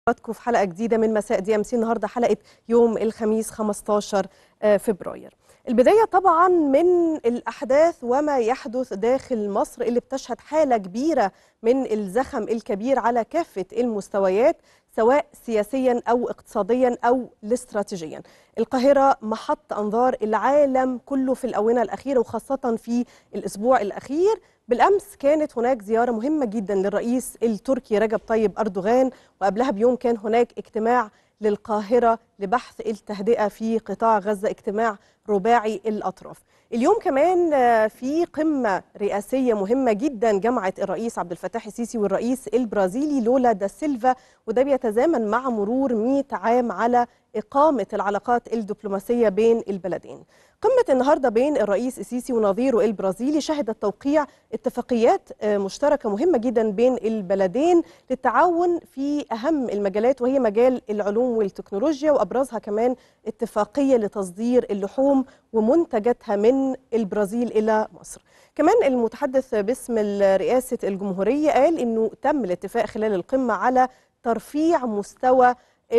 حضراتكم في حلقه جديده من مساء دي ام سي النهارده حلقه يوم الخميس 15 فبراير. البدايه طبعا من الاحداث وما يحدث داخل مصر اللي بتشهد حاله كبيره من الزخم الكبير على كافه المستويات سواء سياسيا او اقتصاديا او استراتيجيا. القاهره محط انظار العالم كله في الاونه الاخيره وخاصه في الاسبوع الاخير بالامس كانت هناك زياره مهمه جدا للرئيس التركي رجب طيب اردوغان وقبلها بيوم كان هناك اجتماع للقاهره لبحث التهدئه في قطاع غزه اجتماع رباعي الاطراف. اليوم كمان في قمه رئاسيه مهمه جدا جمعت الرئيس عبد الفتاح السيسي والرئيس البرازيلي لولا دا سيلفا وده بيتزامن مع مرور 100 عام على إقامة العلاقات الدبلوماسية بين البلدين قمة النهاردة بين الرئيس السيسي ونظيره البرازيلي شهدت توقيع اتفاقيات مشتركة مهمة جدا بين البلدين للتعاون في أهم المجالات وهي مجال العلوم والتكنولوجيا وأبرزها كمان اتفاقية لتصدير اللحوم ومنتجاتها من البرازيل إلى مصر كمان المتحدث باسم رئاسة الجمهورية قال أنه تم الاتفاق خلال القمة على ترفيع مستوى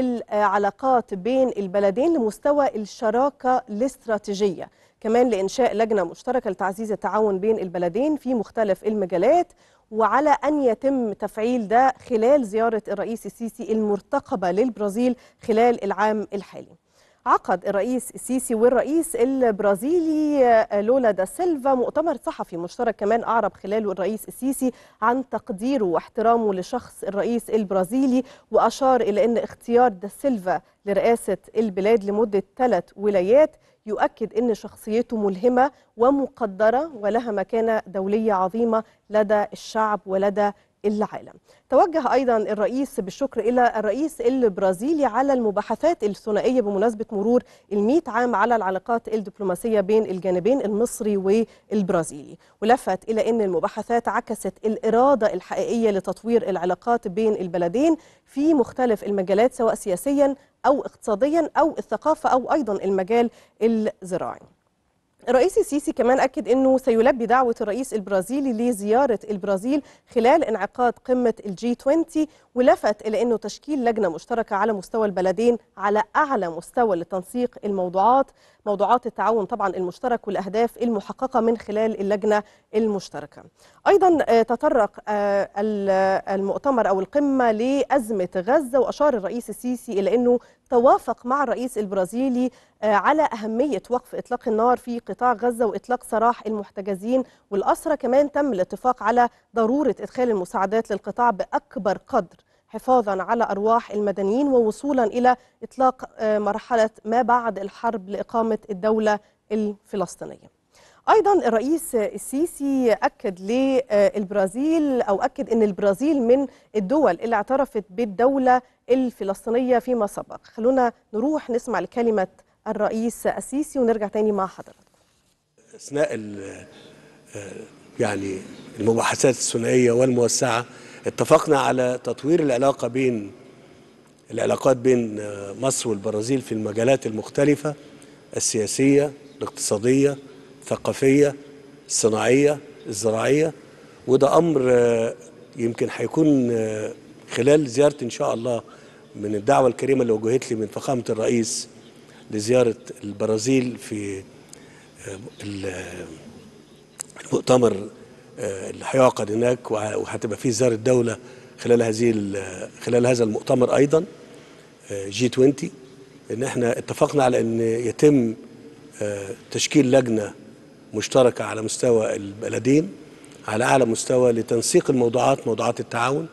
العلاقات بين البلدين لمستوى الشراكة الاستراتيجية كمان لإنشاء لجنة مشتركة لتعزيز التعاون بين البلدين في مختلف المجالات وعلى أن يتم تفعيل ده خلال زيارة الرئيس السيسي المرتقبة للبرازيل خلال العام الحالي عقد الرئيس السيسي والرئيس البرازيلي لولا دا سيلفا مؤتمر صحفي مشترك كمان أعرب خلاله الرئيس السيسي عن تقديره واحترامه لشخص الرئيس البرازيلي وأشار إلى أن اختيار دا سيلفا لرئاسة البلاد لمدة ثلاث ولايات يؤكد أن شخصيته ملهمة ومقدرة ولها مكانة دولية عظيمة لدى الشعب ولدى العالم توجه أيضا الرئيس بالشكر إلى الرئيس البرازيلي على المباحثات الثنائية بمناسبة مرور المئة عام على العلاقات الدبلوماسية بين الجانبين المصري والبرازيلي ولفت إلى أن المباحثات عكست الإرادة الحقيقية لتطوير العلاقات بين البلدين في مختلف المجالات سواء سياسيا أو اقتصاديا أو الثقافة أو أيضا المجال الزراعي الرئيس السيسي كمان أكد أنه سيلبي دعوة الرئيس البرازيلي لزيارة البرازيل خلال انعقاد قمة الجي 20 ولفت إلى أنه تشكيل لجنة مشتركة على مستوى البلدين على أعلى مستوى لتنسيق الموضوعات موضوعات التعاون طبعا المشترك والأهداف المحققة من خلال اللجنة المشتركة أيضا تطرق المؤتمر أو القمة لأزمة غزة وأشار الرئيس السيسي إلى أنه توافق مع الرئيس البرازيلي على أهمية وقف إطلاق النار في قطاع غزة وإطلاق سراح المحتجزين والأسرى كمان تم الاتفاق على ضرورة إدخال المساعدات للقطاع بأكبر قدر حفاظا على أرواح المدنيين ووصولا إلى إطلاق مرحلة ما بعد الحرب لإقامة الدولة الفلسطينية ايضا الرئيس السيسي اكد للبرازيل او اكد ان البرازيل من الدول اللي اعترفت بالدوله الفلسطينيه فيما سبق خلونا نروح نسمع لكلمه الرئيس السيسي ونرجع تاني مع حضرتك اثناء يعني المباحثات الثنائيه والموسعه اتفقنا على تطوير العلاقه بين العلاقات بين مصر والبرازيل في المجالات المختلفه السياسيه الاقتصاديه الثقافيه الصناعيه الزراعيه وده امر يمكن هيكون خلال زيارتي ان شاء الله من الدعوه الكريمه اللي وجهت لي من فخامه الرئيس لزياره البرازيل في المؤتمر اللي هيعقد هناك وهتبقى فيه زياره دوله خلال هذه خلال هذا المؤتمر ايضا جي 20 ان احنا اتفقنا على ان يتم تشكيل لجنه مشتركه على مستوى البلدين على اعلى مستوى لتنسيق الموضوعات موضوعات التعاون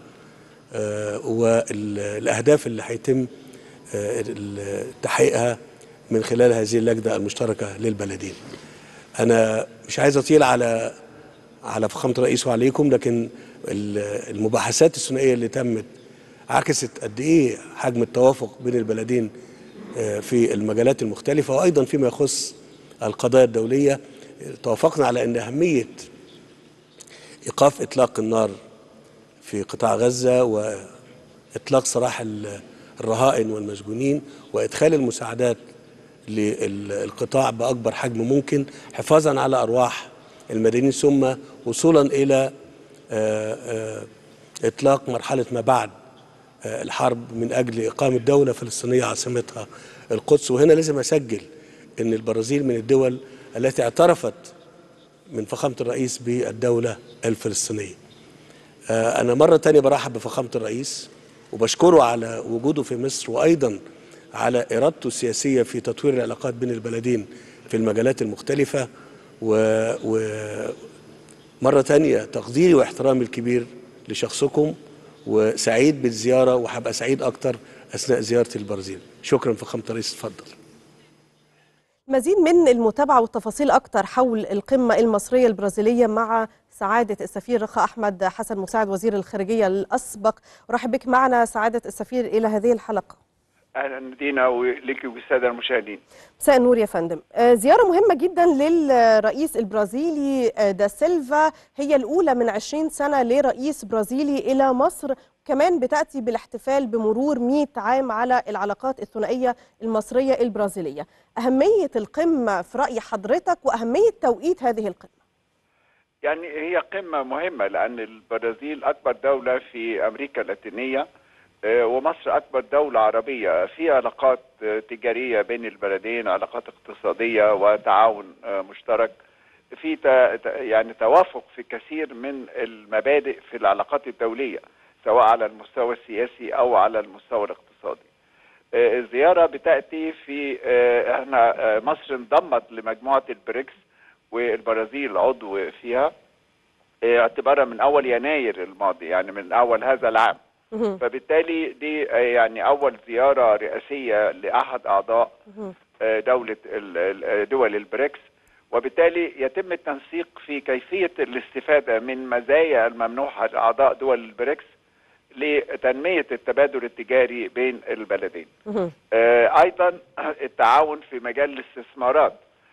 والاهداف اللي هيتم تحقيقها من خلال هذه اللجنه المشتركه للبلدين. انا مش عايز اطيل على على فخامه الرئيس وعليكم لكن المباحثات الثنائيه اللي تمت عكست قد ايه حجم التوافق بين البلدين في المجالات المختلفه وايضا فيما يخص القضايا الدوليه توافقنا على ان اهميه ايقاف اطلاق النار في قطاع غزه واطلاق سراح الرهائن والمسجونين وادخال المساعدات للقطاع باكبر حجم ممكن حفاظا على ارواح المدنيين ثم وصولا الى اطلاق مرحله ما بعد آه، الحرب من اجل اقامه دوله فلسطينيه عاصمتها القدس وهنا لازم اسجل ان البرازيل من الدول التي اعترفت من فخامه الرئيس بالدوله الفلسطينيه. آه، انا مره تانية برحب بفخامه الرئيس وبشكره على وجوده في مصر وايضا على ارادته السياسيه في تطوير العلاقات بين البلدين في المجالات المختلفه و, و مرة تانية تقديري واحترامي الكبير لشخصكم وسعيد بالزيارة وهبقى سعيد أكتر أثناء زيارتي البرازيل شكرا فخامة الرئيس اتفضل مزيد من المتابعة والتفاصيل أكتر حول القمة المصرية البرازيلية مع سعادة السفير رخاء أحمد حسن مساعد وزير الخارجية الأسبق أرحب بك معنا سعادة السفير إلى هذه الحلقة اهلا دينا ولك والساده المشاهدين مساء النور يا فندم آه، زيارة مهمة جدا للرئيس البرازيلي آه، دا سيلفا هي الأولى من 20 سنة لرئيس برازيلي إلى مصر كمان بتأتي بالاحتفال بمرور 100 عام على العلاقات الثنائية المصرية البرازيلية أهمية القمة في رأي حضرتك وأهمية توقيت هذه القمة يعني هي قمه مهمه لان البرازيل اكبر دوله في امريكا اللاتينيه آه، ومصر اكبر دوله عربيه في علاقات آه، تجاريه بين البلدين علاقات اقتصاديه وتعاون آه، مشترك في ت- ت- يعني توافق في كثير من المبادئ في العلاقات الدوليه سواء على المستوى السياسي او على المستوى الاقتصادي آه، الزياره بتاتي في آه، احنا آه، مصر انضمت لمجموعه البريكس والبرازيل عضو فيها آه، اعتبارا من اول يناير الماضي يعني من اول هذا العام مهم. فبالتالي دي آه، يعني اول زياره رئاسيه لاحد اعضاء مهم. آه، دوله ال- ال- دول البريكس وبالتالي يتم التنسيق في كيفيه الاستفاده من مزايا الممنوحه لاعضاء دول البريكس لتنميه التبادل التجاري بين البلدين. مهم. آه، ايضا التعاون في مجال الاستثمارات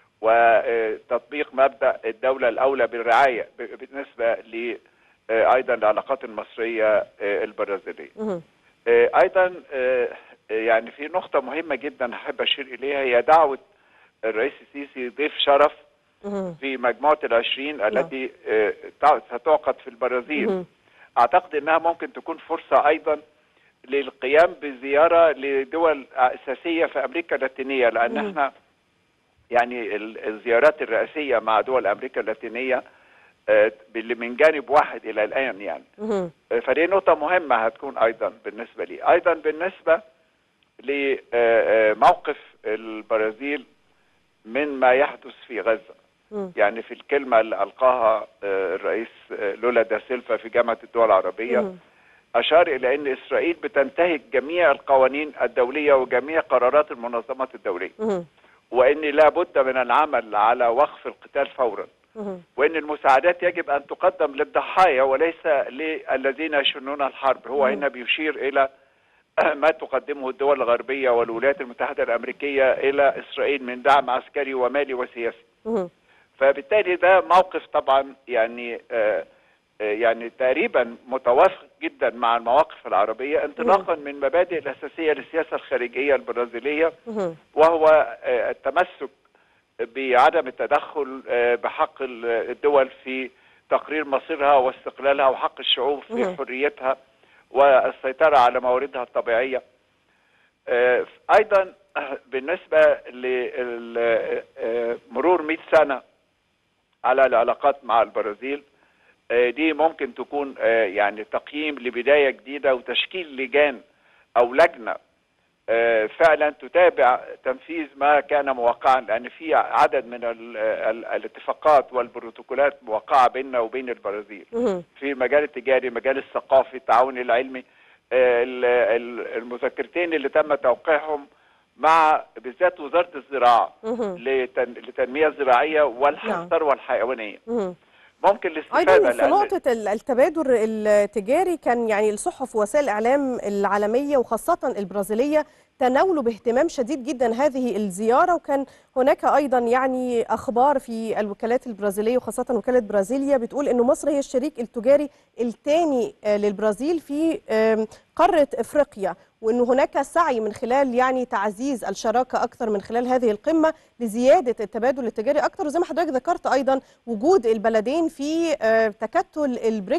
وتطبيق مبدا الدوله الاولى بالرعايه ب- بالنسبه ل آه، ايضا العلاقات المصريه آه، البرازيليه. مهم. آه، ايضا آه، يعني في نقطه مهمه جدا احب اشير اليها هي دعوه الرئيس السيسي ضيف شرف مهم. في مجموعه العشرين التي آه، تع- ستعقد في البرازيل. مهم. اعتقد انها ممكن تكون فرصه ايضا للقيام بزياره لدول اساسيه في امريكا اللاتينيه لان مم. احنا يعني ال- الزيارات الرئاسيه مع دول امريكا اللاتينيه آه، اللي من جانب واحد الى الان يعني مهم. آه، فدي نقطه مهمه هتكون ايضا بالنسبه لي ايضا بالنسبه لموقف البرازيل من ما يحدث في غزه مم. يعني في الكلمه اللي القاها آه، الرئيس آه، لولا دا سيلفا في جامعه الدول العربيه مم. أشار إلى أن إسرائيل بتنتهك جميع القوانين الدولية وجميع قرارات المنظمات الدولية مهم. وأن لا بد من العمل على وقف القتال فورا مهم. وأن المساعدات يجب أن تقدم للضحايا وليس للذين يشنون الحرب هو مم. هنا بيشير إلى ما تقدمه الدول الغربية والولايات المتحدة الأمريكية إلى إسرائيل من دعم عسكري ومالي وسياسي مهم. فبالتالي ده موقف طبعا يعني آه، آه، يعني تقريبا متوافق جدا مع المواقف العربية انطلاقا من مبادئ الأساسية للسياسة الخارجية البرازيلية مهم. وهو آه، التمسك بعدم التدخل آه، بحق ال- الدول في تقرير مصيرها واستقلالها وحق الشعوب في مهم. حريتها والسيطرة على مواردها الطبيعية آه، أيضا آه، بالنسبة لمرور 100 سنة على العلاقات مع البرازيل آه، دي ممكن تكون آه، يعني تقييم لبداية جديدة وتشكيل لجان أو لجنة آه، فعلا تتابع تنفيذ ما كان موقعا لأن في عدد من ال- ال- الاتفاقات والبروتوكولات موقعة بيننا وبين البرازيل مهم. في المجال التجاري المجال الثقافي التعاون العلمي آه، ال- ال- المذكرتين اللي تم توقيعهم مع بالذات وزارة الزراعة مهم. لتن- للتنمية الزراعية والثروة الحيوانية مهم. ممكن الاستفادة ايضا في لأن- نقطه ال- التبادل التجاري كان يعني الصحف ووسائل الاعلام العالميه وخاصه البرازيليه تناولوا باهتمام شديد جدا هذه الزياره وكان هناك ايضا يعني اخبار في الوكالات البرازيليه وخاصه وكاله برازيليا بتقول انه مصر هي الشريك التجاري الثاني للبرازيل في آم، قاره افريقيا وانه هناك سعي من خلال يعني تعزيز الشراكه اكثر من خلال هذه القمه لزياده التبادل التجاري اكثر وزي ما حضرتك ذكرت ايضا وجود البلدين في آه، تكتل البريكس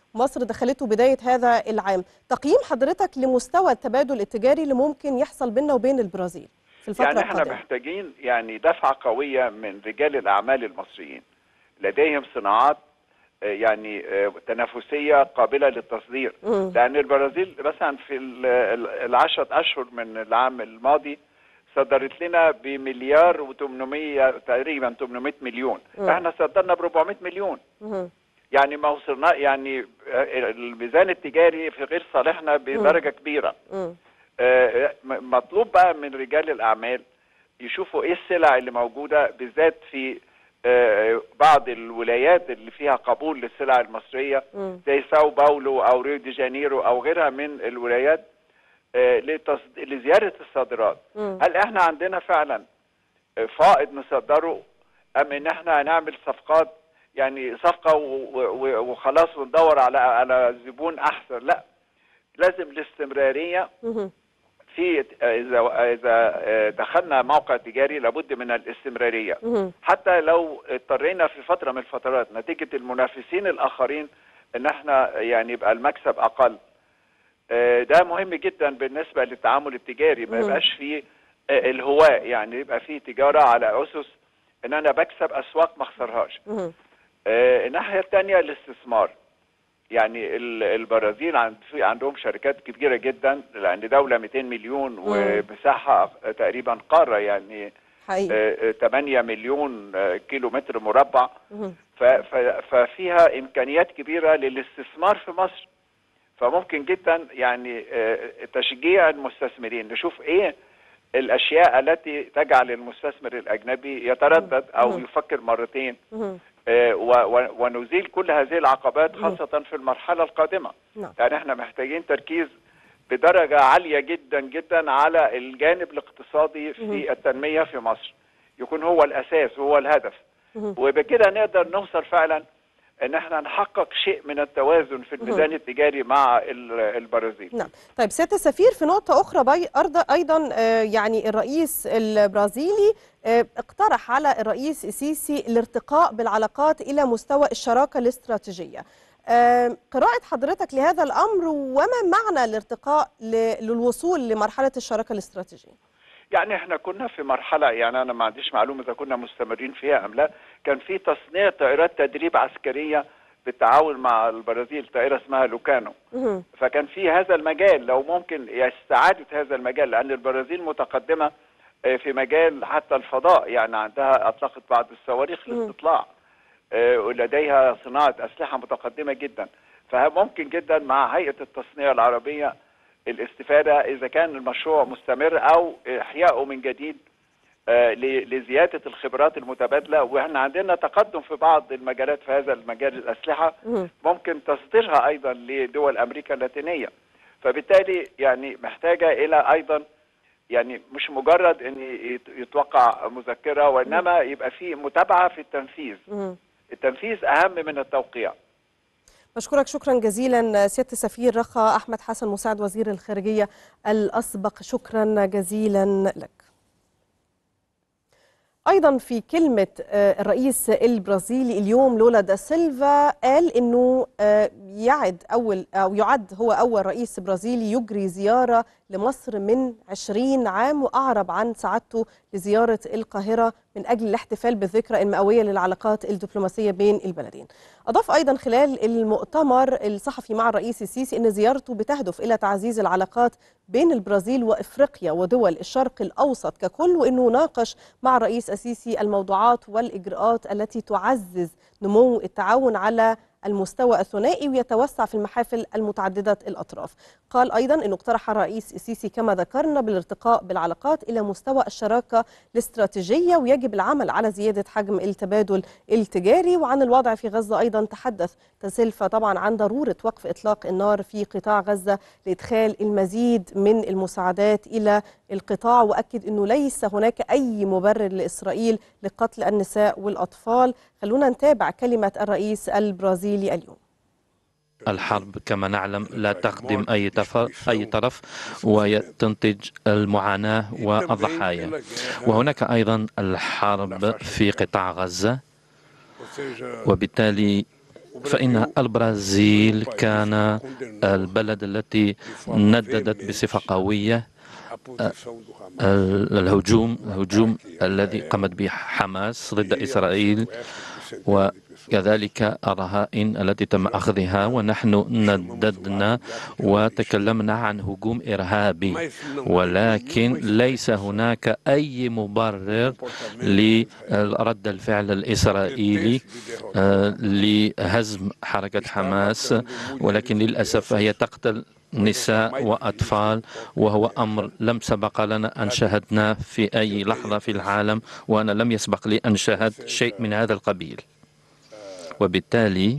مصر دخلته بداية هذا العام تقييم حضرتك لمستوى التبادل التجاري اللي ممكن يحصل بيننا وبين البرازيل في الفترة يعني احنا القادمة محتاجين يعني دفعة قوية من رجال الأعمال المصريين لديهم صناعات آه، يعني آه، تنافسية قابلة للتصدير مم. لأن البرازيل مثلا في ال- ال- العشرة أشهر من العام الماضي صدرت لنا بمليار و800 تقريبا 800 مليون مم. احنا صدرنا ب 400 مليون مهم. يعني ما وصلنا يعني آه، الميزان التجاري في غير صالحنا بدرجة كبيرة مم. آه، م- مطلوب بقى من رجال الاعمال يشوفوا ايه السلع اللي موجوده بالذات في آه، بعض الولايات اللي فيها قبول للسلع المصريه مم. زي ساو باولو او ريو دي جانيرو او غيرها من الولايات آه، لتصد- لزياده الصادرات مم. هل احنا عندنا فعلا آه، فائض نصدره ام ان احنا هنعمل صفقات يعني صفقه و- و- وخلاص وندور على على زبون احسن لا لازم الاستمراريه مهم. في اذا اذا دخلنا موقع تجاري لابد من الاستمراريه مهم. حتى لو اضطرينا في فتره من الفترات نتيجه المنافسين الاخرين ان احنا يعني يبقى المكسب اقل آه، ده مهم جدا بالنسبه للتعامل التجاري ما مم. يبقاش فيه آه، الهواء يعني يبقى فيه تجاره على اسس ان انا بكسب اسواق ما اخسرهاش مهم. آه، الناحيه الثانيه الاستثمار يعني ال- البرازيل عند في عندهم شركات كبيره جدا لان دوله 200 مليون ومساحه تقريبا قاره يعني حقيقي آه، آه، 8 مليون آه، كيلو متر مربع مهم. ف- ف- ففيها امكانيات كبيره للاستثمار في مصر فممكن جدا يعني آه، تشجيع المستثمرين نشوف ايه الاشياء التي تجعل المستثمر الاجنبي يتردد او مم. يفكر مرتين مهم. آه، و- و- ونزيل كل هذه العقبات خاصة في المرحلة القادمة نعم يعني احنا محتاجين تركيز بدرجة عالية جدا جدا على الجانب الاقتصادي مهم. في التنمية في مصر يكون هو الأساس وهو الهدف مهم. وبكده نقدر نوصل فعلا ان احنا نحقق شيء من التوازن في الميزان التجاري مع ال- البرازيل نعم طيب سيادة السفير في نقطة أخرى بي أرض أيضا آه، يعني الرئيس البرازيلي آه، اقترح على الرئيس السيسي الارتقاء بالعلاقات إلى مستوى الشراكة الاستراتيجية آه، قراءة حضرتك لهذا الأمر وما معنى الارتقاء ل- للوصول لمرحلة الشراكة الاستراتيجية يعني احنا كنا في مرحلة يعني انا ما عنديش معلومة اذا كنا مستمرين فيها ام لا كان في تصنيع طائرات تدريب عسكرية بالتعاون مع البرازيل طائرة اسمها لوكانو مهم. فكان في هذا المجال لو ممكن استعادة هذا المجال لأن البرازيل متقدمة آه، في مجال حتى الفضاء يعني عندها أطلقت بعض الصواريخ مم. للاستطلاع آه، ولديها صناعة أسلحة متقدمة جدا فممكن جدا مع هيئة التصنيع العربية الاستفادة إذا كان المشروع مستمر أو إحيائه من جديد آه، ل- لزيادة الخبرات المتبادلة وإحنا عندنا تقدم في بعض المجالات في هذا المجال الأسلحة مهم. ممكن تصديرها ايضا لدول امريكا اللاتينيه فبالتالي يعني محتاجه الى ايضا يعني مش مجرد ان يت- يتوقع مذكره وانما يبقى في متابعه في التنفيذ مهم. التنفيذ اهم من التوقيع بشكرك شكرا جزيلا سيادة السفير رخا أحمد حسن مساعد وزير الخارجية الأسبق شكرا جزيلا لك أيضا في كلمة آه، الرئيس البرازيلي اليوم لولا دا سيلفا قال أنه آه، يعد أول أو يعد هو أول رئيس برازيلي يجري زيارة لمصر من 20 عام وأعرب عن سعادته لزيارة القاهرة من أجل الاحتفال بالذكرى المئوية للعلاقات الدبلوماسية بين البلدين أضاف أيضا خلال المؤتمر الصحفي مع الرئيس السيسي أن زيارته بتهدف إلى تعزيز العلاقات بين البرازيل وإفريقيا ودول الشرق الأوسط ككل وأنه ناقش مع الرئيس السيسي الموضوعات والإجراءات التي تعزز نمو التعاون على المستوى الثنائي ويتوسع في المحافل المتعددة الأطراف قال أيضا أنه اقترح الرئيس السيسي كما ذكرنا بالارتقاء بالعلاقات إلى مستوى الشراكة الاستراتيجية ويجب العمل على زيادة حجم التبادل التجاري وعن الوضع في غزة أيضا تحدث تسلفة طبعا عن ضرورة وقف إطلاق النار في قطاع غزة لإدخال المزيد من المساعدات إلى القطاع وأكد أنه ليس هناك أي مبرر لإسرائيل لقتل النساء والأطفال خلونا نتابع كلمة الرئيس البرازيلي اليوم الحرب كما نعلم لا تخدم أي طرف أي طرف وتنتج المعاناة والضحايا وهناك أيضا الحرب في قطاع غزة وبالتالي فإن البرازيل كان البلد التي نددت بصفة قوية الهجوم الهجوم الذي قامت به حماس ضد إسرائيل وكذلك الرهائن التي تم أخذها ونحن نددنا وتكلمنا عن هجوم إرهابي ولكن ليس هناك أي مبرر لرد الفعل الإسرائيلي لهزم حركة حماس ولكن للأسف هي تقتل نساء وأطفال وهو أمر لم سبق لنا أن شهدنا في أي لحظة في العالم وأنا لم يسبق لي أن شهد شيء من هذا القبيل وبالتالي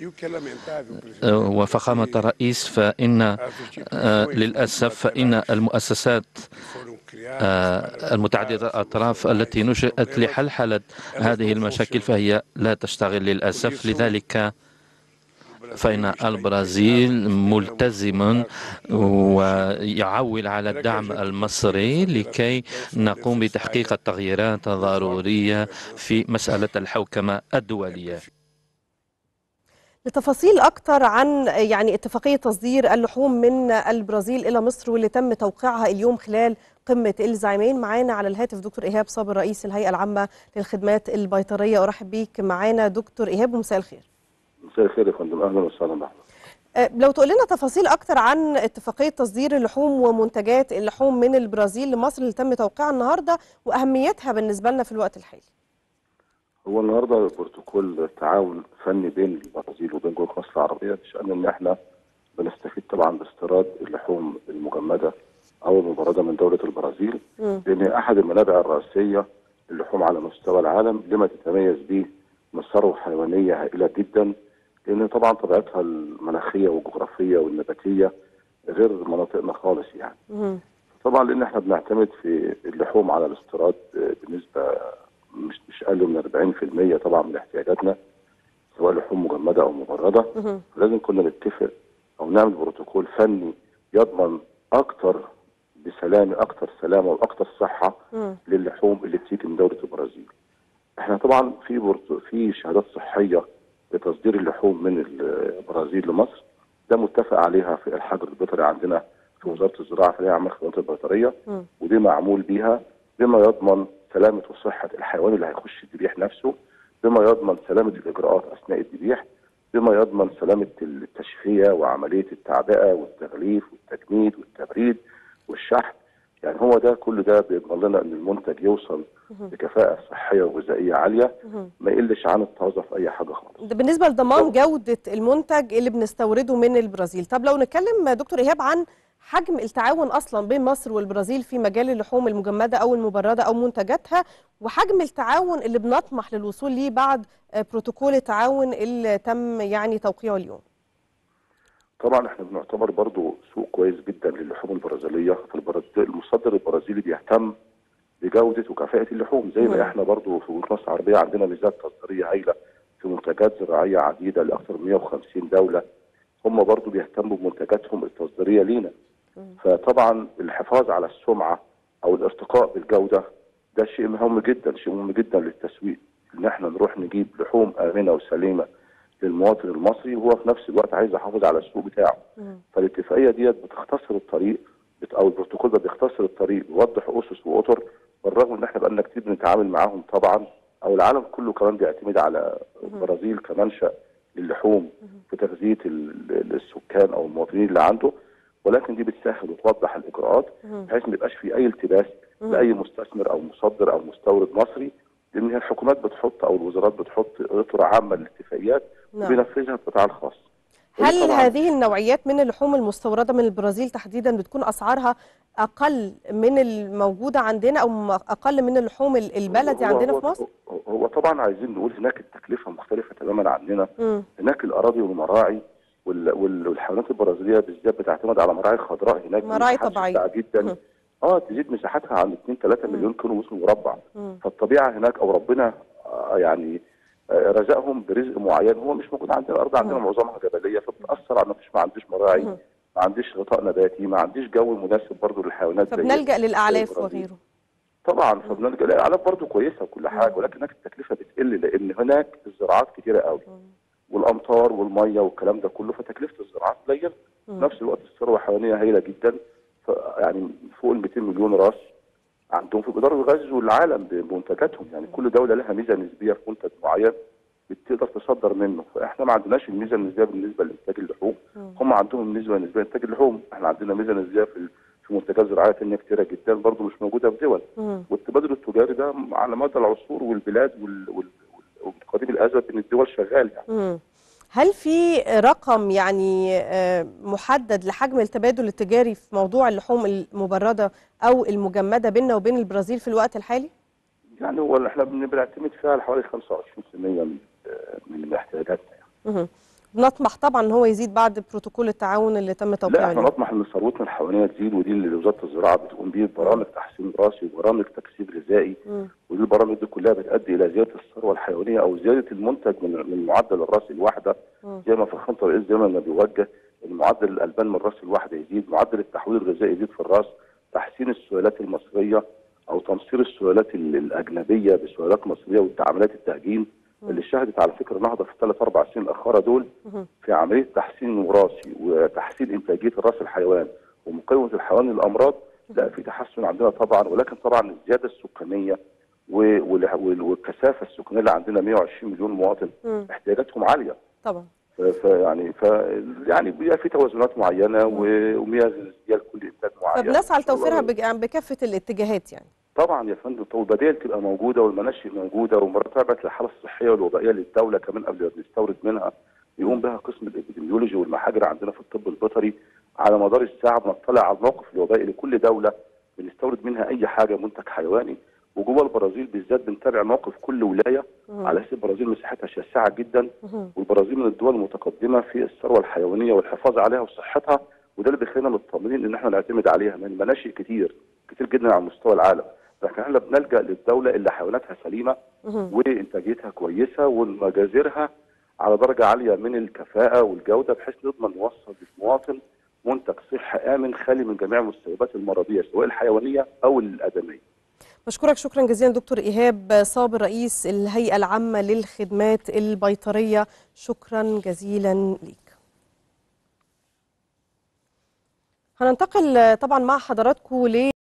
وفخامة الرئيس فإن للأسف فإن المؤسسات المتعددة الأطراف التي نشأت لحلحلة هذه المشاكل فهي لا تشتغل للأسف لذلك فإن البرازيل ملتزم ويعول على الدعم المصري لكي نقوم بتحقيق التغييرات الضرورية في مسألة الحوكمة الدولية لتفاصيل أكثر عن يعني اتفاقية تصدير اللحوم من البرازيل إلى مصر واللي تم توقيعها اليوم خلال قمة الزعيمين معانا على الهاتف دكتور إيهاب صابر رئيس الهيئة العامة للخدمات البيطرية أرحب بيك معانا دكتور إيهاب ومساء الخير مساء الخير يا فندم اهلا وسهلا بحضرتك لو تقول لنا تفاصيل اكتر عن اتفاقيه تصدير اللحوم ومنتجات اللحوم من البرازيل لمصر اللي تم توقيعها النهارده واهميتها بالنسبه لنا في الوقت الحالي. هو النهارده بروتوكول تعاون فني بين البرازيل وبين جمهوريه مصر العربيه بشان ان احنا بنستفيد طبعا باستيراد اللحوم المجمده او المبرده من دوله البرازيل مم. لان احد المنابع الرئيسيه للحوم على مستوى العالم لما تتميز به من ثروه حيوانيه هائله جدا لان طبعا طبيعتها المناخيه والجغرافيه والنباتيه غير مناطقنا خالص يعني مم. طبعا لان احنا بنعتمد في اللحوم على الاستيراد بنسبه مش مش اقل من 40% طبعا من احتياجاتنا سواء لحوم مجمده او مبرده مم. لازم كنا نتفق او نعمل بروتوكول فني يضمن اكتر بسلامه اكتر سلامه واكتر صحه مم. للحوم اللي بتيجي من دوله البرازيل. احنا طبعا في برتو في شهادات صحيه لتصدير اللحوم من البرازيل لمصر ده متفق عليها في الحجر البيطري عندنا في وزاره الزراعه في الهيئه العامه للخدمات البيطريه مم. ودي معمول بيها بما يضمن سلامه وصحه الحيوان اللي هيخش الذبيح نفسه بما يضمن سلامه الاجراءات اثناء الذبيح بما يضمن سلامه التشفيه وعمليه التعبئه والتغليف والتجميد والتبريد والشحن يعني هو ده كل ده بيضمن لنا ان المنتج يوصل بكفاءه صحيه وغذائيه عاليه مم. ما يقلش عن الطازه في اي حاجه خالص ده بالنسبه لضمان جوده المنتج اللي بنستورده من البرازيل طب لو نتكلم دكتور ايهاب عن حجم التعاون اصلا بين مصر والبرازيل في مجال اللحوم المجمده او المبرده او منتجاتها وحجم التعاون اللي بنطمح للوصول ليه بعد آه، بروتوكول التعاون اللي تم يعني توقيعه اليوم طبعا احنا بنعتبر برضو سوق كويس جدا للحوم البرازيليه فالبرز- المصدر البرازيلي بيهتم بجوده وكفاءه اللحوم زي مم. ما احنا برضو في جمهوريه مصر العربيه عندنا ميزات تصديريه هائله في منتجات زراعيه عديده لاكثر من 150 دوله هم برضو بيهتموا بمنتجاتهم التصديريه لينا فطبعا الحفاظ على السمعه او الارتقاء بالجوده ده شيء مهم جدا شيء مهم جدا للتسويق ان احنا نروح نجيب لحوم امنه وسليمه للمواطن المصري وهو في نفس الوقت عايز يحافظ على السوق بتاعه مم. فالاتفاقيه ديت بتختصر الطريق بت او البروتوكول ده بيختصر الطريق بيوضح اسس واطر بالرغم ان احنا بقالنا كتير بنتعامل معاهم طبعا او العالم كله كمان بيعتمد على البرازيل كمنشا للحوم في تغذيه ال- ال- السكان او المواطنين اللي عنده ولكن دي بتسهل وتوضح الاجراءات بحيث ما يبقاش في اي التباس لاي مستثمر او مصدر او مستورد مصري لان هي الحكومات بتحط او الوزارات بتحط اطر عامه للاتفاقيات نعم. وبينفذها القطاع الخاص هل طبعاً هذه النوعيات من اللحوم المستورده من البرازيل تحديدا بتكون اسعارها اقل من الموجوده عندنا او م- اقل من اللحوم ال- البلدي هو- عندنا هو- في مصر؟ هو- هو طبعا عايزين نقول هناك التكلفه مختلفه تماما عننا مم. هناك الاراضي والمراعي وال- وال- والحيوانات البرازيليه بالذات بتعتمد على مراعي خضراء هناك مراعي بمساحات طبيعية. واسعة جدا مم. اه تزيد مساحتها عن 2 3 مليون كيلو متر مربع مم. فالطبيعه هناك او ربنا آه يعني آه رزقهم برزق معين هو مش موجود عندنا الارض عندنا معظمها جبليه فبتاثر على مفيش ما عنديش مراعي مم. ما عنديش غطاء نباتي ما عنديش جو مناسب برضه للحيوانات زي- فبنلجا زي للاعلاف البرازيل. وغيره طبعا فبنلجا لا الاعلاف برضه كويسه وكل حاجه ولكن هناك التكلفه بتقل لان هناك الزراعات كتيره قوي والامطار والميه والكلام ده كله فتكلفه الزراعه قليله في نفس الوقت الثروه الحيوانيه هائله جدا ف يعني فوق ال 200 مليون راس عندهم في بيقدروا يغذوا العالم بمنتجاتهم يعني كل دوله لها ميزه نسبيه في منتج معين بتقدر تصدر منه فاحنا ما عندناش الميزه النسبيه بالنسبه لانتاج اللحوم هم عندهم نسبه نسبيه لانتاج اللحوم احنا عندنا ميزه نسبيه في في منتجات زراعيه ثانيه كتيره جدا برضه مش موجوده في دول والتبادل التجاري ده على مدى العصور والبلاد وال- وال- والقديم الازل ان الدول شغال يعني مم. هل في رقم يعني آه، محدد لحجم التبادل التجاري في موضوع اللحوم المبردة أو المجمدة بيننا وبين البرازيل في الوقت الحالي؟ يعني هو اللي احنا بن- بنعتمد فيها حوالي 25% من من احتياجاتنا يعني. مهم. بنطمح طبعا ان هو يزيد بعد بروتوكول التعاون اللي تم لا توقيعه احنا اليوم. نطمح ان ثروتنا الحيوانيه تزيد ودي اللي وزاره الزراعه بتقوم بيه برامج تحسين راسي وبرامج تكثيف غذائي مم. ودي البرامج دي كلها بتؤدي الى زياده الثروه الحيوانيه او زياده المنتج من من معدل الراس الواحده مم. زي ما فخامه الرئيس دايما ما بيوجه ان معدل الالبان من الراس الواحده يزيد، معدل التحويل الغذائي يزيد في الراس، تحسين السلالات المصريه او تمصير السلالات ال- الاجنبيه بسلالات مصريه والتعاملات التهجين اللي شهدت على فكره نهضه في الثلاث اربع سنين الاخيره دول مهم. في عمليه تحسين وراثي وتحسين انتاجيه الراس الحيوان ومقاومه الحيوان للامراض لا في تحسن عندنا طبعا ولكن طبعا الزياده السكانيه و- وال- وال- والكثافه السكانيه اللي عندنا 120 مليون مواطن مم. احتياجاتهم عاليه طبعا ف- فيعني ف يعني بيبقى في توازنات معينه و- ومياه غذائيه لكل انتاج معين فبنسعى لتوفيرها بج- بكافة الاتجاهات يعني. طبعا يا فندم طب البدائل تبقى موجوده والمناشئ موجوده ومتابعه الحاله الصحيه والوبائيه للدوله كمان قبل ما بنستورد منها يقوم بها قسم الابيديميولوجي والمحاجر عندنا في الطب البيطري على مدار الساعه بنطلع على الموقف الوبائي لكل دوله بنستورد منها اي حاجه منتج حيواني وجوه البرازيل بالذات بنتابع موقف كل ولايه على اساس البرازيل مساحتها شاسعه جدا مهم. والبرازيل من الدول المتقدمه في الثروه الحيوانيه والحفاظ عليها وصحتها وده اللي بيخلينا مطمنين ان احنا نعتمد عليها من مناشئ كتير كتير جدا على مستوى العالم لكن احنا بنلجا للدوله اللي حيواناتها سليمه مهم. وانتاجيتها كويسه ومجازرها على درجه عاليه من الكفاءه والجوده بحيث نضمن نوصل للمواطن منتج صحي امن خالي من جميع المسببات المرضيه سواء الحيوانيه او الادميه. بشكرك شكرا جزيلا دكتور إيهاب صابر رئيس الهيئة العامة للخدمات البيطرية شكرا جزيلا ليك هننتقل طبعا مع حضراتكم ل